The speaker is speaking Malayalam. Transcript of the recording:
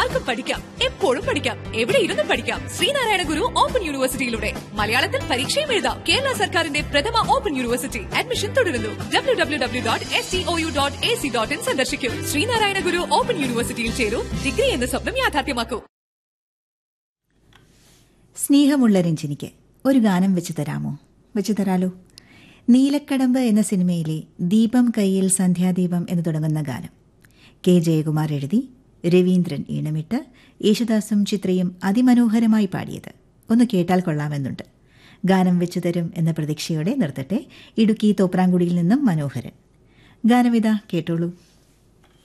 ആർക്കും പഠിക്കാം എപ്പോഴും പഠിക്കാം എവിടെ ഇരുന്നും പഠിക്കാം ശ്രീനാരായണ ഗുരു ഓപ്പൺ യൂണിവേഴ്സിറ്റിയിലൂടെ മലയാളത്തിൽ പരീക്ഷയും എഴുതാം കേരള സർക്കാരിന്റെ പ്രഥമ ഓപ്പൺ യൂണിവേഴ്സിറ്റി അഡ്മിഷൻ തുടരുന്നു W W W dot S C O U dot A C dot in സന്ദർശിക്കൂ ശ്രീനാരായണ ഗുരു ഓപ്പൺ യൂണിവേഴ്സിറ്റിയിൽ ചേരൂ ഡിഗ്രി എന്ന സ്വപ്നം യാഥാർത്ഥ്യമാക്കൂ സ്നേഹമുള്ള രഞ്ജിനിക്ക് ഒരു ഗാനം വെച്ച് തരാമോ വെച്ച് തരാലോ നീലക്കടമ്പ് എന്ന സിനിമയിലെ ദീപം കയ്യിൽ സന്ധ്യാദീപം എന്ന് തുടങ്ങുന്ന ഗാനം കെ ജയകുമാർ എഴുതി രവീന്ദ്രൻ ഈണമിട്ട് യേശുദാസും ചിത്രയും അതിമനോഹരമായി പാടിയത് ഒന്ന് കേട്ടാൽ കൊള്ളാമെന്നുണ്ട് ഗാനം വെച്ചു തരും എന്ന പ്രതീക്ഷയോടെ നിർത്തട്ടെ ഇടുക്കി തോപ്രാങ്കുടിയിൽ നിന്നും മനോഹരൻ ഗാനവിത കേട്ടോളൂ